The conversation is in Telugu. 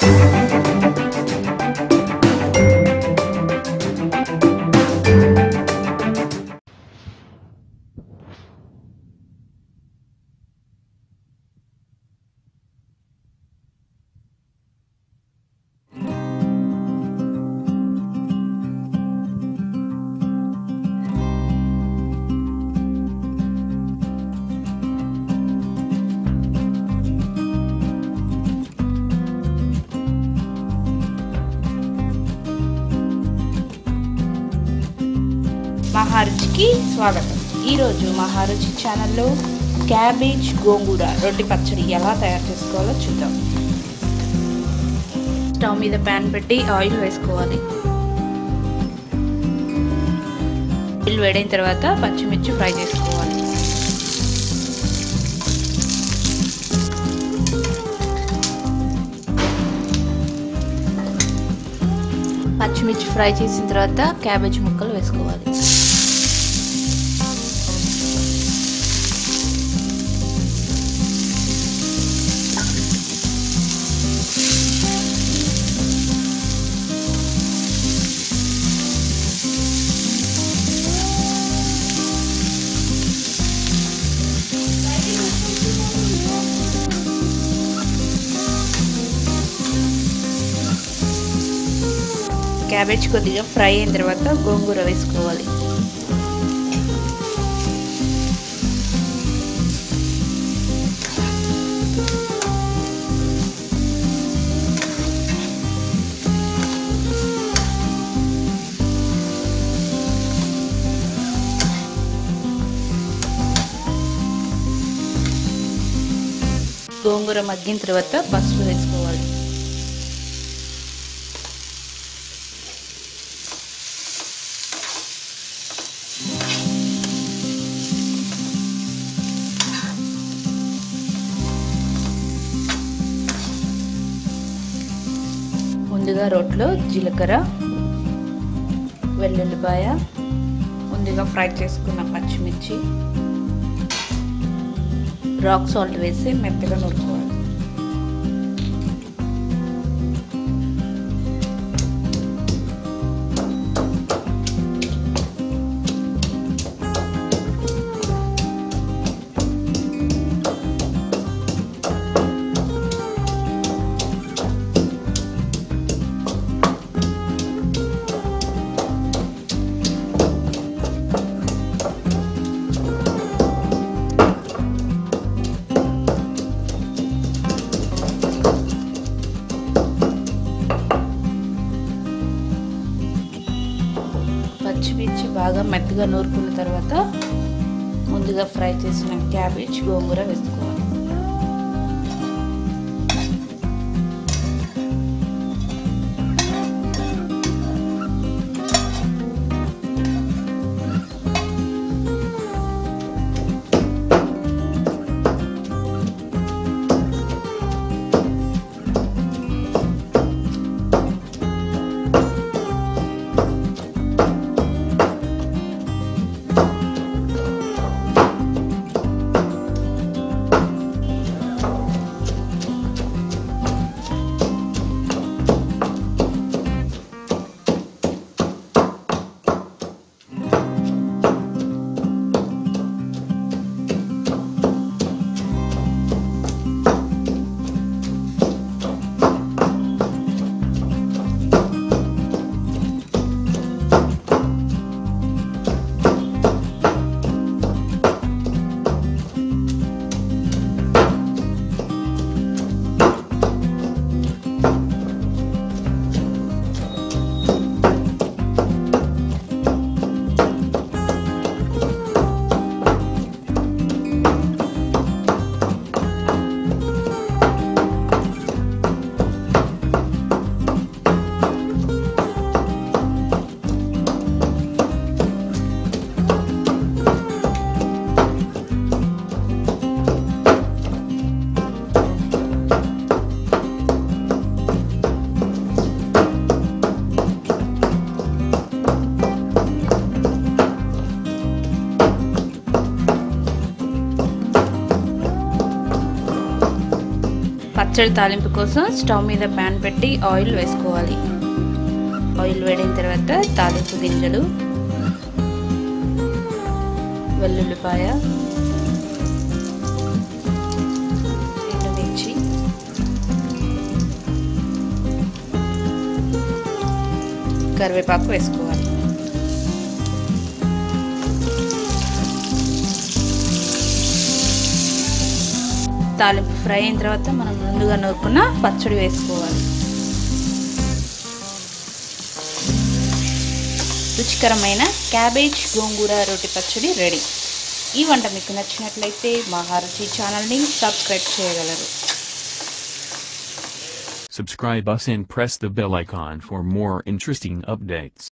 మహారుచికి స్వాగతం ఈరోజు మహారుచి ఛానల్లో క్యాబేజ్ గోంగూర రొట్టి పచ్చడి ఎలా తయారు చేసుకోవాలో చూద్దాం స్టవ్ మీద ప్యాన్ పెట్టి ఆయిల్ వేసుకోవాలి ఆయిల్ వేడైన తర్వాత పచ్చిమిర్చి ఫ్రై చేసుకోవాలి పచ్చిమిర్చి ఫ్రై చేసిన తర్వాత క్యాబేజ్ ముక్కలు వేసుకోవాలి క్యాబేజ్ కొద్దిగా ఫ్రై అయిన తర్వాత గోంగూర వేసుకోవాలి గోంగూర మగ్గిన తర్వాత పసుపు వేసుకోవాలి ముందుగా రోట్లో జీలకర్ర వెల్లుల్లిపాయ ముందుగా ఫ్రై చేసుకున్న పచ్చిమిర్చి రాక్ సాల్ట్ వేసి మెత్తగా నూరుకోవాలి పచ్చిమిర్చి బాగా మెత్తగా నూరుకున్న తర్వాత ముందుగా ఫ్రై చేసిన క్యాబేజ్ గోంగూర వేసుకోవాలి పచ్చడి తాలింపు కోసం స్టవ్ మీద ప్యాన్ పెట్టి ఆయిల్ వేసుకోవాలి ఆయిల్ వేడిన తర్వాత తాలింపు గింజలు వెల్లుల్లిపాయ ఎండుమిర్చి కరివేపాకు వేసుకోవాలి తాలింపు ఫ్రై అయిన తర్వాత మనం ముందుగా నూరుకున్న పచ్చడి వేసుకోవాలి రుచికరమైన క్యాబేజ్ గోంగూర రోటి పచ్చడి రెడీ ఈ వంట మీకు నచ్చినట్లయితే మహారుచి ఛానల్ని సబ్స్క్రైబ్ చేయగలరు Subscribe us and press the bell icon for more interesting updates.